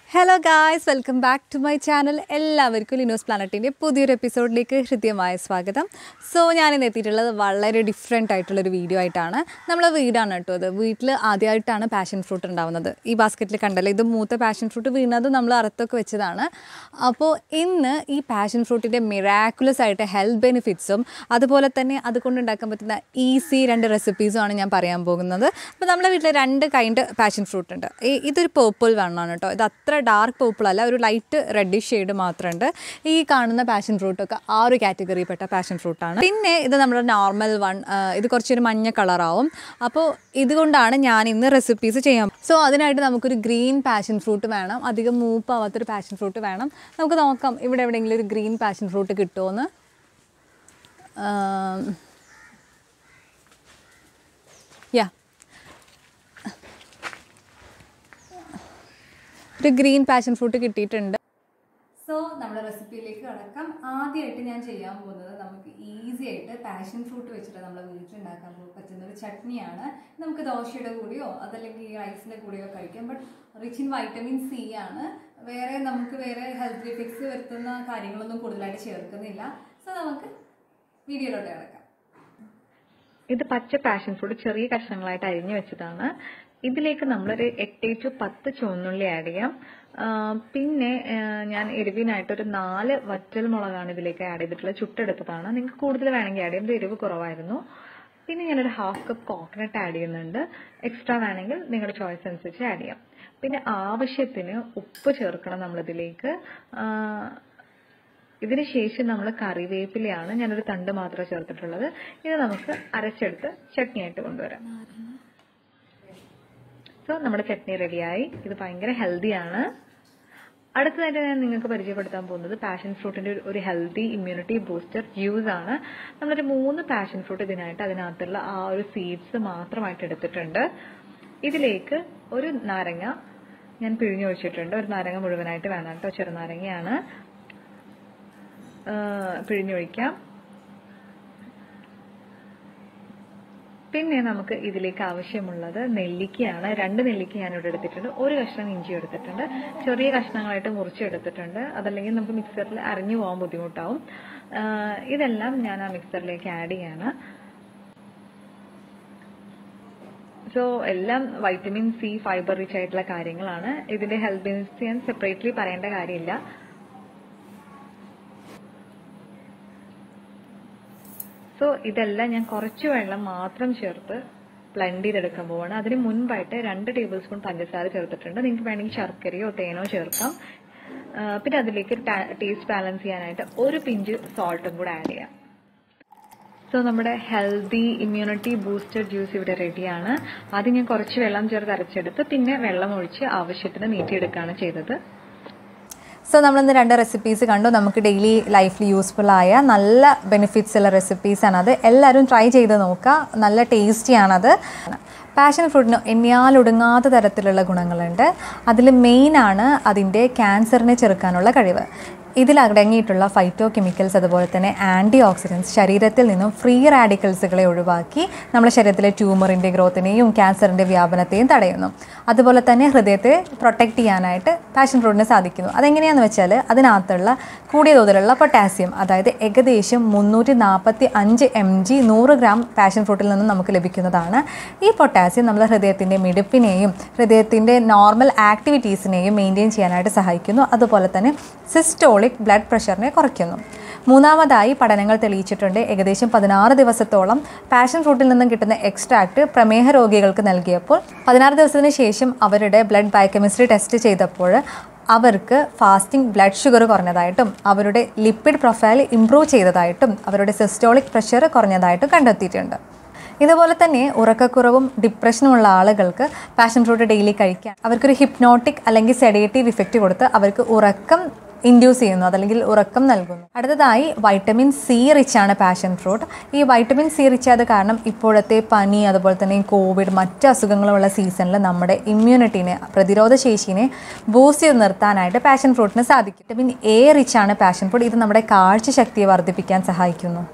hello guys welcome back to my channel എല്ലാവർക്കും ലിനോസ് പ്ലാനറ്റിൻ്റെ പുതിയൊരു എപ്പിസോഡിലേക്ക് ഹൃദ്യമായ സ്വാഗതം സോ ഞാൻ ഇന്ന് എത്തിയിട്ടുള്ളത് വളരെ ഡിഫറെൻ്റ് ആയിട്ടുള്ളൊരു വീഡിയോ ആയിട്ടാണ് നമ്മളെ വീടാണ് കേട്ടോ അത് വീട്ടിൽ ആദ്യമായിട്ടാണ് പാഷൻ ഫ്രൂട്ട് ഉണ്ടാവുന്നത് ഈ ബാസ്ക്കറ്റിൽ കണ്ടല്ലോ ഇത് മൂത്ത പാഷൻ ഫ്രൂട്ട് വീണത് നമ്മൾ അറുത്തൊക്കെ വെച്ചതാണ് അപ്പോൾ ഇന്ന് ഈ പാഷൻ ഫ്രൂട്ടിൻ്റെ മിറാക്കുലസ് ആയിട്ട് ഹെൽത്ത് ബെനിഫിറ്റ്സും അതുപോലെ തന്നെ അതുകൊണ്ട് ഉണ്ടാക്കാൻ പറ്റുന്ന ഈസി രണ്ട് റെസിപ്പീസും ആണ് ഞാൻ പറയാൻ പോകുന്നത് അപ്പോൾ നമ്മുടെ വീട്ടിൽ രണ്ട് കൈൻഡ് പാഷൻ ഫ്രൂട്ട് ഉണ്ട് ഈ ഇതൊരു പേർപ്പിൾ വെണ്ണമാണ് കേട്ടോ ഇത് അത്ര ഡാർക്ക് പേർപ്പിൾ അല്ല ഒരു ലൈറ്റ് റെഡിഷ് ഷെയ്ഡ് മാത്രമുണ്ട് ഈ കാണുന്ന പാഷൻ ഫ്രൂട്ടൊക്കെ ആ ഒരു കാറ്റഗറിയിൽപ്പെട്ട പാഷൻ ഫ്രൂട്ടാണ് പിന്നെ ഇത് നമ്മുടെ നോർമൽ വൺ ഇത് കുറച്ചൊരു മഞ്ഞ കളറാവും അപ്പോൾ ഇതുകൊണ്ടാണ് ഞാൻ ഇന്ന് റെസിപ്പീസ് ചെയ്യാം സോ അതിനായിട്ട് നമുക്കൊരു ഗ്രീൻ പാഷൻ ഫ്രൂട്ട് വേണം അധികം മൂപ്പാവാത്തൊരു പാഷൻ ഫ്രൂട്ട് വേണം നമുക്ക് നോക്കാം ഇവിടെ എവിടെയെങ്കിലും ഒരു ഗ്രീൻ പാഷൻ ഫ്രൂട്ട് കിട്ടുമോയെന്ന് യാ ഒരു ഗ്രീൻ പാഷൻ ഫ്രൂട്ട് കിട്ടിയിട്ടുണ്ട് സോ നമ്മുടെ റെസിപ്പിയിലേക്ക് കടക്കാം ആദ്യമായിട്ട് ഞാൻ ചെയ്യാൻ പോകുന്നത് നമുക്ക് ഈസി ആയിട്ട് പാഷൻ ഫ്രൂട്ട് വെച്ചിട്ട് നമ്മൾ വീട്ടിലുണ്ടാക്കാൻ പോ- പറ്റുന്ന ഒരു ചട്നിയാണ് നമുക്ക് ദോശയുടെ കൂടെയോ അതല്ലെങ്കിൽ റൈസിൻ്റെ കൂടെയോ കഴിക്കാം but rich in vitamin C ആണ് വേറെ നമുക്ക് വേറെ ഹെൽത്ത് ഇഫക്ട്സ് വരുത്തുന്ന കാര്യങ്ങളൊന്നും കൂടുതലായിട്ട് ചേർക്കുന്നില്ല സോ നമുക്ക് വീഡിയോയിലോട്ട് കിടക്കാം ഇത് പച്ച പാഷൻ ഫ്രൂട്ട് ചെറിയ കഷ്ണങ്ങളായിട്ട് അരിഞ്ഞു വെച്ചതാണ് ഇതിലേക്ക് നമ്മളൊരു എട്ട് ടു പത്ത് ചുവന്നുള്ളി ആഡ് ചെയ്യാം ആ, പിന്നെ ആ, ഞാൻ എരിവിനായിട്ട് ഒരു നാല് വറ്റൽ മുളകാണ് ഇതിലേക്ക് ആഡ് ചെയ്തിട്ടുള്ളത് ചുട്ടെടുത്തതാണ് നിങ്ങൾക്ക് കൂടുതൽ വേണമെങ്കിൽ ആഡ് ചെയ്യാം ഇത് എരിവ് കുറവായിരുന്നു പിന്നെ ഞാനൊരു ഹാഫ് കപ്പ് കോക്കനട്ട് ആഡ് ചെയ്യുന്നുണ്ട് എക്സ്ട്രാ വേണമെങ്കിൽ നിങ്ങളുടെ ചോയ്സ് അനുസരിച്ച് ആഡ് ചെയ്യാം പിന്നെ ആവശ്യത്തിന് ഉപ്പ് ചേർക്കണം നമ്മളിതിലേക്ക് ആ, ഇതിന് ശേഷം നമ്മൾ കറിവേപ്പിലയാണ് ഞാനൊരു തണ്ട് മാത്രമേ ചേർത്തിട്ടുള്ളത് ഇത് നമുക്ക് അരച്ചെടുത്ത് ചട്നിയായിട്ട് കൊണ്ടുവരാം സോ നമ്മുടെ ചട്നി റെഡിയായി ഇത് ഭയങ്കര ഹെൽത്തിയാണ് അടുത്തതായിട്ട് ഞാൻ നിങ്ങൾക്ക് പരിചയപ്പെടുത്താൻ പോകുന്നത് പാഷൻ ഫ്രൂട്ടിന്റെ ഒരു- ഒരു ഹെൽത്തി ഇമ്മ്യൂണിറ്റി ബൂസ്റ്റർ ജ്യൂസ് ആണ് നമ്മളൊരു മൂന്ന് പാഷൻ ഫ്രൂട്ട് ഇതിനായിട്ട് അതിനകത്തുള്ള ആ ഒരു സീഡ്സ് മാത്രമായിട്ട് എടുത്തിട്ടുണ്ട് ഇതിലേക്ക് ഒരു നാരങ്ങ ഞാൻ പിഴിഞ്ഞൊഴിച്ചിട്ടുണ്ട് ഒരു നാരങ്ങ മുഴുവനായിട്ട് വേണം കേട്ടോ ചെറുനാരങ്ങയാണ് ആ, പിഴിഞ്ഞൊഴിക്കാം പിന്നെ നമുക്ക് ഇതിലേക്ക് ആവശ്യമുള്ളത് നെല്ലിക്കയാണ് രണ്ട് നെല്ലിക്ക ഞാൻ ഇവിടെ എടുത്തിട്ടുണ്ട് ഒരു കഷ്ണം ഇഞ്ചി എടുത്തിട്ടുണ്ട് ചെറിയ കഷ്ണങ്ങളായിട്ട് മുറിച്ചെടുത്തിട്ടുണ്ട് അതല്ലെങ്കിൽ നമുക്ക് മിക്സറിൽ അരിഞ്ഞു പോകാൻ ബുദ്ധിമുട്ടാവും ആ, ഇതെല്ലാം ഞാൻ ആ മിക്സറിലേക്ക് ആഡ് ചെയ്യാണ് സോ എല്ലാം വൈറ്റമിൻ സി ഫൈബർ റിച്ച് ആയിട്ടുള്ള കാര്യങ്ങളാണ് ഇതിന്റെ ഹെൽത്ത് ബെനിഫിറ്റ്സ് ഞാൻ സെപ്പറേറ്റ്ലി പറയേണ്ട കാര്യമില്ല സോ ഇതെല്ലാം ഞാൻ കുറച്ച് വെള്ളം മാത്രം ചേർത്ത് ബ്ലെൻഡ് ചെയ്തെടുക്കാൻ പോവാണ് അതിന് മുൻപായിട്ട് രണ്ട് ടേബിൾ സ്പൂൺ പഞ്ചസാര ചേർത്തിട്ടുണ്ട് നിങ്ങൾക്ക് വേണമെങ്കിൽ ശർക്കരയോ തേനോ ചേർക്കാം ആ, പിന്നെ അതിലേക്ക് ടേസ്റ്റ് ബാലൻസ് ചെയ്യാനായിട്ട് ഒരു പിഞ്ച് സോൾട്ടും കൂടെ ആഡ് ചെയ്യാം സോ നമ്മുടെ ഹെൽത്തി ഇമ്മ്യൂണിറ്റി ബൂസ്റ്റർ ജ്യൂസ് ഇവിടെ റെഡിയാണ് ആദ്യം ഞാൻ കുറച്ച് വെള്ളം ചേർത്ത് അരച്ചെടുത്ത് പിന്നെ വെള്ളം ഒഴിച്ച് ആവശ്യത്തിന് നീട്ടിയെടുക്കുകയാണ് ചെയ്തത് സോ നമ്മളിന്ന് രണ്ട് റെസിപ്പീസ് കണ്ടു നമുക്ക് ഡെയിലി ലൈഫിൽ യൂസ്ഫുൾ ആയ നല്ല ബെനിഫിറ്റ്സ് ഉള്ള റെസിപ്പീസാണ് അത് എല്ലാവരും ട്രൈ ചെയ്ത് നോക്കുക നല്ല ടേസ്റ്റിയാണത് പാഷൻ ഫ്രൂട്ടിന് എണ്ണിയാലൊടുങ്ങാത്ത തരത്തിലുള്ള ഗുണങ്ങളുണ്ട് അതിൽ മെയിനാണ് അതിൻ്റെ ക്യാൻസറിനെ ചെറുക്കാനുള്ള കഴിവ് ഇതിൽ അടങ്ങിയിട്ടുള്ള ഫൈറ്റോ കെമിക്കൽസ് അതുപോലെ തന്നെ ആൻറ്റി ഓക്സിഡൻസ് ശരീരത്തിൽ നിന്നും ഫ്രീ റാഡിക്കൽസുകളെ ഒഴിവാക്കി നമ്മുടെ ശരീരത്തിലെ ട്യൂമറിൻ്റെ ഗ്രോത്തിനെയും ക്യാൻസറിൻ്റെ വ്യാപനത്തെയും തടയുന്നു അതുപോലെ തന്നെ ഹൃദയത്തെ പ്രൊട്ടക്റ്റ് ചെയ്യാനായിട്ട് പാഷൻ ഫ്രൂട്ടിന് സാധിക്കുന്നു അതെങ്ങനെയാണെന്ന് വെച്ചാൽ അതിനകത്തുള്ള കൂടിയ തോതിലുള്ള പൊട്ടാസ്യം അതായത് ഏകദേശം മുന്നൂറ്റി നാൽപ്പത്തി അഞ്ച് എം ജി നൂറ് ഗ്രാം പാഷൻ ഫ്രൂട്ടിൽ നിന്നും നമുക്ക് ലഭിക്കുന്നതാണ് ഈ പൊട്ടാസ്യം നമ്മുടെ ഹൃദയത്തിൻ്റെ മിടിപ്പിനെയും ഹൃദയത്തിൻ്റെ നോർമൽ ആക്ടിവിറ്റീസിനെയും മെയിൻറ്റെയിൻ ചെയ്യാനായിട്ട് സഹായിക്കുന്നു അതുപോലെ തന്നെ സിസ്റ്റോളിക് ബ്ലഡ് പ്രഷറിനെ കുറയ്ക്കുന്നു മൂന്നാമതായി പഠനങ്ങൾ തെളിയിച്ചിട്ടുണ്ട് ഏകദേശം പതിനാറ് ദിവസത്തോളം പാഷൻ ഫ്രൂട്ടിൽ നിന്നും കിട്ടുന്ന എക്സ്ട്രാക്ട് പ്രമേഹ രോഗികൾക്ക് നൽകിയപ്പോൾ പതിനാറ് ദിവസത്തിന് ശേഷം അവരുടെ ബ്ലഡ് ബയോകെമിസ്ട്രി ടെസ്റ്റ് ചെയ്തപ്പോൾ അവർക്ക് ഫാസ്റ്റിംഗ് ബ്ലഡ് ഷുഗർ കുറഞ്ഞതായിട്ടും അവരുടെ ലിപ്പിഡ് പ്രൊഫൈൽ ഇംപ്രൂവ് ചെയ്തതായിട്ടും അവരുടെ സിസ്റ്റോളിക് പ്രഷർ കുറഞ്ഞതായിട്ടും കണ്ടെത്തിയിട്ടുണ്ട് ഇതുപോലെ തന്നെ ഉറക്കക്കുറവും ഡിപ്രഷനും ഉള്ള ആളുകൾക്ക് പാഷൻ ഫ്രൂട്ട് ഡെയിലി കഴിക്കാൻ അവർക്കൊരു ഹിപ്നോട്ടിക് അല്ലെങ്കിൽ സെഡേറ്റീവ് ഇഫക്റ്റ് കൊടുത്ത് അവർക്ക് ഉറക്കം ഇൻഡ്യൂസ് ചെയ്യുന്നു അതല്ലെങ്കിൽ ഉറക്കം നൽകുന്നു അടുത്തതായി വൈറ്റമിൻ സി റിച്ച് ആണ് പാഷൻ ഫ്രൂട്ട് ഈ വൈറ്റമിൻ സി റിച്ച് ആയത് കാരണം ഇപ്പോഴത്തെ പനി അതുപോലെ തന്നെ കോവിഡ് മറ്റ് അസുഖങ്ങളുള്ള സീസണിൽ നമ്മുടെ ഇമ്മ്യൂണിറ്റിനെ പ്രതിരോധ ശേഷിനെ ബൂസ്റ്റ് ചെയ്ത് നിർത്താനായിട്ട് പാഷൻ ഫ്രൂട്ടിന് സാധിക്കും വിറ്റമിൻ എ റിച്ച് ആണ് പാഷൻ ഫ്രൂട്ട് ഇത് നമ്മുടെ കാഴ്ച ശക്തിയെ വർദ്ധിപ്പിക്കാൻ സഹായിക്കുന്നു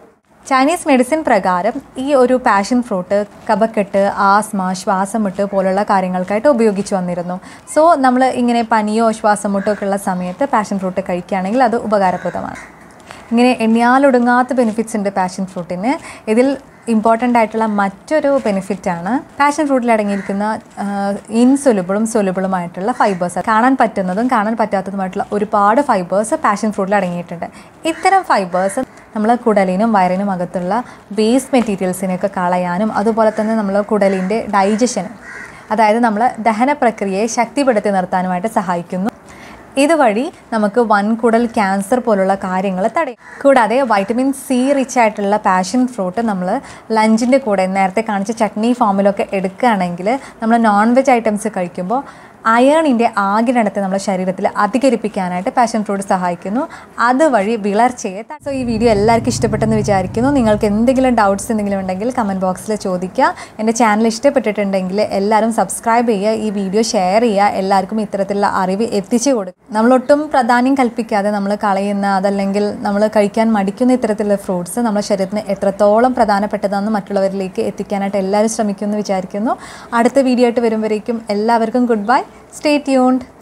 ചൈനീസ് മെഡിസിൻ പ്രകാരം ഈ ഒരു പാഷൻ ഫ്രൂട്ട് കഫക്കെട്ട് ആസ്മ ശ്വാസമുട്ട് പോലുള്ള കാര്യങ്ങൾക്കായിട്ട് ഉപയോഗിച്ചു വന്നിരുന്നു സോ നമ്മൾ ഇങ്ങനെ പനിയോ ശ്വാസമുട്ടോ ഒക്കെ ഉള്ള സമയത്ത് പാഷൻ ഫ്രൂട്ട് കഴിക്കുകയാണെങ്കിൽ അത് ഉപകാരപ്രദമാണ് ഇങ്ങനെ എണ്ണിയാലൊടുങ്ങാത്ത ബെനിഫിറ്റ്സ് ഉണ്ട് പാഷൻ ഫ്രൂട്ടിന് ഇതിൽ ഇമ്പോർട്ടൻ്റ് ആയിട്ടുള്ള മറ്റൊരു ബെനിഫിറ്റാണ് പാഷൻ ഫ്രൂട്ടിൽ അടങ്ങിയിരിക്കുന്ന ഇൻസൊലുബിളും സൊലുബിളുമായിട്ടുള്ള ഫൈബേഴ്സ് കാണാൻ പറ്റുന്നതും കാണാൻ പറ്റാത്തതുമായിട്ടുള്ള ഒരുപാട് ഫൈബേഴ്സ് പാഷൻ ഫ്രൂട്ടിൽ അടങ്ങിയിട്ടുണ്ട് ഇത്തരം ഫൈബേഴ്സ് നമ്മൾ കുടലിനും വയറിനും അകത്തുള്ള വേസ്റ്റ് മെറ്റീരിയൽസിനെയൊക്കെ കളയാനും അതുപോലെ തന്നെ നമ്മൾ കുടലിൻ്റെ ഡൈജഷനും അതായത് നമ്മൾ ദഹന പ്രക്രിയയെ ശക്തിപ്പെടുത്തി നിർത്താനുമായിട്ട് സഹായിക്കുന്നു ഇതുവഴി നമുക്ക് വൻകുടൽ ക്യാൻസർ പോലുള്ള കാര്യങ്ങൾ തടയും കൂടാതെ വൈറ്റമിൻ സി റിച്ച് ആയിട്ടുള്ള പാഷൻ ഫ്രൂട്ട് നമ്മൾ ലഞ്ചിൻ്റെ കൂടെ നേരത്തെ കാണിച്ച ചട്നി ഫോമിലൊക്കെ എടുക്കുകയാണെങ്കിൽ നമ്മൾ നോൺ വെജ് ഐറ്റംസ് കഴിക്കുമ്പോൾ അയേണിൻ്റെ ആകിരണത്തെ നമ്മുടെ ശരീരത്തിൽ അധികരിപ്പിക്കാനായിട്ട് പാഷൻ ഫ്രൂട്ട് സഹായിക്കുന്നു അതുവഴി വിളർച്ചയെ ത- സോ ഈ വീഡിയോ എല്ലാവർക്കും ഇഷ്ടപ്പെട്ടെന്ന് വിചാരിക്കുന്നു നിങ്ങൾക്ക് എന്തെങ്കിലും ഡൗട്ട്സ് എന്തെങ്കിലും ഉണ്ടെങ്കിൽ കമൻറ്റ് ബോക്സിൽ ചോദിക്കുക എൻ്റെ ചാനൽ ഇഷ്ടപ്പെട്ടിട്ടുണ്ടെങ്കിൽ എല്ലാവരും സബ്സ്ക്രൈബ് ചെയ്യുക ഈ വീഡിയോ ഷെയർ ചെയ്യുക എല്ലാവർക്കും ഇത്തരത്തിലുള്ള അറിവ് എത്തിച്ചു കൊടുക്കുക നമ്മളൊട്ടും പ്രാധാന്യം കൽപ്പിക്കാതെ നമ്മൾ കളയുന്ന അതല്ലെങ്കിൽ നമ്മൾ കഴിക്കാൻ മടിക്കുന്ന ഇത്തരത്തിലുള്ള ഫ്രൂട്ട്സ് നമ്മുടെ ശരീരത്തിന് എത്രത്തോളം പ്രധാനപ്പെട്ടതാണെന്ന് മറ്റുള്ളവരിലേക്ക് എത്തിക്കാനായിട്ട് എല്ലാവരും ശ്രമിക്കുമെന്ന് വിചാരിക്കുന്നു അടുത്ത വീഡിയോ ആയിട്ട് വരുമ്പോഴേക്കും എല്ലാവർക്കും ഗുഡ് ബൈ സ്റ്റേ ട്യൂൺഡ്